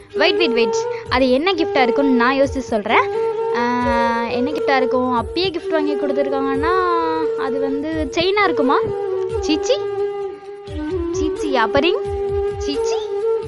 wait wait wait அது என்ன கிஃப்டாக இருக்கும்னு நான் யோசிச்சு சொல்கிறேன் என்ன கிஃப்டாக இருக்கும் அப்பயே கிஃப்ட் வாங்கி கொடுத்துருக்காங்கன்னா அது வந்து செயினாக இருக்குமா சீச்சி சீச்சி அப்பரிங் சீச்சி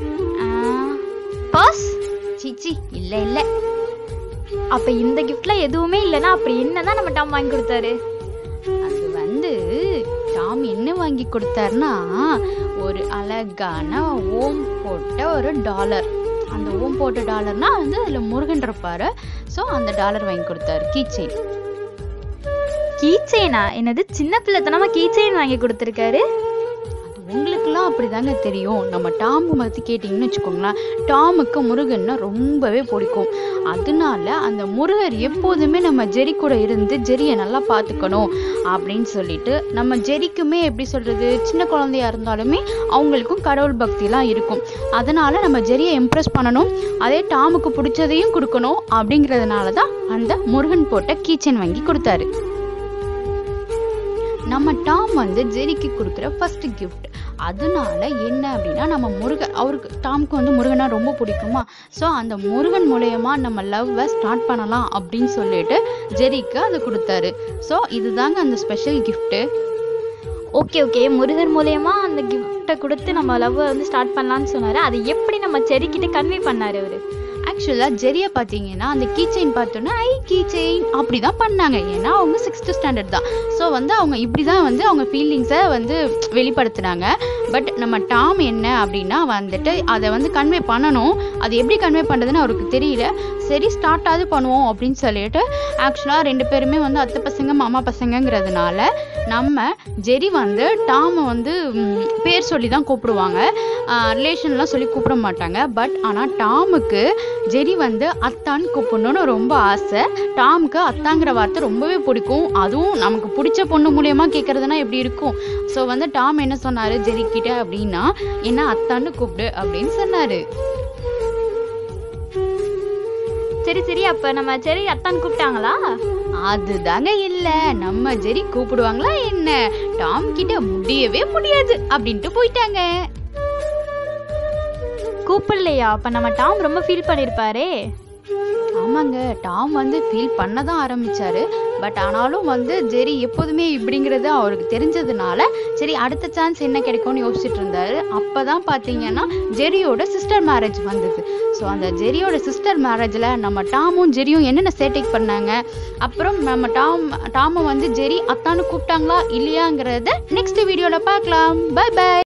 பர்ஸ் சீச்சி இல்லை இல்லை அப்போ இந்த கிஃப்டில் எதுவுமே இல்லைன்னா அப்படி என்ன தான் நம்ம டாம் வாங்கி கொடுத்தாரு அது வந்து டாம் என்ன வாங்கி கொடுத்தாருன்னா ஒரு அழகான ஓம் போட்ட ஒரு டாலர் அந்த ஓம் போட்ட டாலர்னா வந்து அதில் முருகன் இருப்பாரு ஸோ அந்த டாலர் வாங்கி கொடுத்தாரு கீச்செயின் கீச்செயினா என்னது சின்ன பிள்ளைத்தனமா கீச்செயின் வாங்கி கொடுத்துருக்காரு அது உங்களுக்கெல்லாம் அப்படிதாங்க தெரியும் நம்ம டாம் பற்றி கேட்டிங்கன்னு வச்சுக்கோங்களேன் டாமுக்கு முருகன்னா ரொம்பவே பிடிக்கும் அதனால அந்த முருகர் எப்போதுமே நம்ம ஜெரி கூட இருந்து ஜெரியை நல்லா பார்த்துக்கணும் அப்படின்னு சொல்லிட்டு நம்ம ஜெரிக்குமே எப்படி சொல்றது சின்ன குழந்தையா இருந்தாலுமே அவங்களுக்கும் கடவுள் பக்திலாம் இருக்கும் அதனால நம்ம ஜெரியை இம்ப்ரெஸ் பண்ணணும் அதே டாமுக்கு பிடிச்சதையும் கொடுக்கணும் அப்படிங்கிறதுனால தான் அந்த முருகன் போட்ட கீச்சன் வாங்கி கொடுத்தாரு நம்ம டாம் வந்து ஜெரிக்கு கொடுக்குற ஃபர்ஸ்ட் கிஃப்ட் அதனால என்ன அப்படின்னா நம்ம முருகன் அவருக்கு டாம்க்கு வந்து முருகனா ரொம்ப பிடிக்குமா ஸோ அந்த முருகன் மூலயமா நம்ம லவ்வை ஸ்டார்ட் பண்ணலாம் அப்படின்னு சொல்லிட்டு ஜெரிக்கு அதை கொடுத்தாரு ஸோ இதுதாங்க அந்த special gift okay okay Murugar மூலயமா அந்த கிஃப்ட்டை கொடுத்து நம்ம லவ்வை வந்து ஸ்டார்ட் பண்ணலான்னு சொன்னார் அது எப்படி நம்ம செடிக்கிட்ட கன்வே பண்ணார் அவர் ஆக்சுவலாக ஜெரியை பார்த்தீங்கன்னா அந்த கீ செயின் பார்த்தோன்னா ஐ கீ செயின் அப்படி தான் பண்ணாங்க ஏன்னா அவங்க சிக்ஸ்த்து ஸ்டாண்டர்ட் தான் ஸோ வந்து அவங்க இப்படி தான் வந்து அவங்க ஃபீலிங்ஸை வந்து வெளிப்படுத்துனாங்க பட் நம்ம டாம் என்ன அப்படின்னா வந்துட்டு அதை வந்து கன்வே பண்ணணும் அது எப்படி கன்வே பண்ணுறதுன்னு அவருக்கு தெரியல சரி ஸ்டார்ட் ஆகுது பண்ணுவோம் அப்படின்னு சொல்லிட்டு ஆக்சுவலாக ரெண்டு பேருமே வந்து அத்தை பசங்க மாமா பசங்கங்கிறதுனால நம்ம ஜெரி வந்து டாமை வந்து ம், பேர் சொல்லி தான் கூப்பிடுவாங்க ரிலேஷன்லாம் சொல்லி கூப்பிட மாட்டாங்க பட் ஆனால் டாமுக்கு ஜெரி வந்து அத்தான்னு கூப்பிடணும்னு ரொம்ப ஆசை டாமுக்கு அத்தாங்கிற வார்த்தை ரொம்பவே பிடிக்கும் அதுவும் நமக்கு பிடிச்ச பொண்ணு மூலியமா கேட்கறதுனா எப்படி இருக்கும் ஸோ வந்து டாம் என்ன சொன்னாரு ஜெரி கிட்ட அப்படின்னா என்ன அத்தான்னு கூப்பிடு அப்படின்னு சொன்னாரு சரி சரி அப்போ நம்ம சரி அத்தான் கூப்பிட்டாங்களா அதுதாங்க இல்ல நம்ம ஜெரி கூப்பிடுவாங்களா என்ன டாம் கிட்ட முடியவே முடியாது அப்படின்ட்டு போயிட்டாங்க கூப்பிடலையா அப்போ நம்ம டாம் ரொம்ப ஃபீல் பண்ணியிருப்பாரே ஆமாங்க டாம் வந்து ஃபீல் பண்ண தான் ஆரம்பிச்சாரு பட் ஆனாலும் வந்து ஜெரி எப்போதுமே இப்படிங்கிறது அவருக்கு தெரிஞ்சதுனால சரி அடுத்த சான்ஸ் என்ன கிடைக்கும்னு யோசிச்சுட்டு இருந்தாரு அப்பதான் பாத்தீங்கன்னா ஜெரியோட சிஸ்டர் மேரேஜ் வந்தது ஸோ அந்த ஜெரியோட சிஸ்டர் மேரேஜில் நம்ம டாமும் ஜெரியும் என்னென்ன சேட்டைக் பண்ணாங்க அப்புறம் நம்ம டாம் டாமை வந்து ஜெரி அத்தான்னு கூப்பிட்டாங்களா இல்லையாங்கிறத நெக்ஸ்ட் வீடியோவில் பார்க்கலாம் பை பை